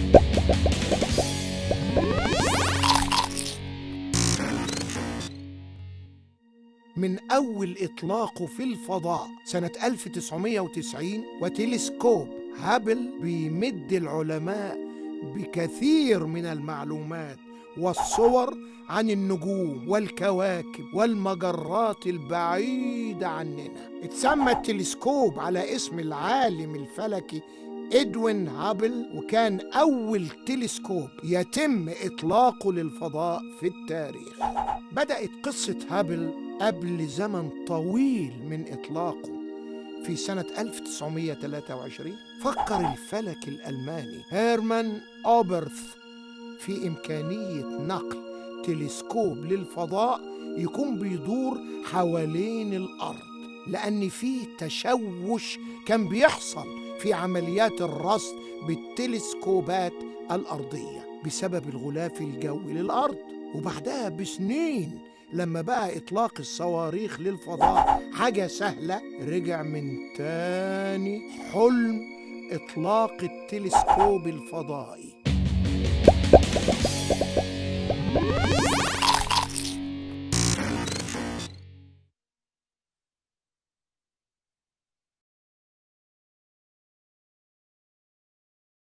من أول إطلاقه في الفضاء سنة 1990 وتلسكوب هابل بيمد العلماء بكثير من المعلومات والصور عن النجوم والكواكب والمجرات البعيدة عننا اتسمى التلسكوب على اسم العالم الفلكي إدوين هابل وكان أول تلسكوب يتم إطلاقه للفضاء في التاريخ بدأت قصة هابل قبل زمن طويل من إطلاقه في سنة 1923 فكر الفلك الألماني هيرمان أوبرث في إمكانية نقل تلسكوب للفضاء يكون بيدور حوالين الأرض لأن في تشوش كان بيحصل في عمليات الرصد بالتلسكوبات الأرضية بسبب الغلاف الجوي للأرض وبعدها بسنين لما بقى إطلاق الصواريخ للفضاء حاجة سهلة رجع من تاني حلم إطلاق التلسكوب الفضائي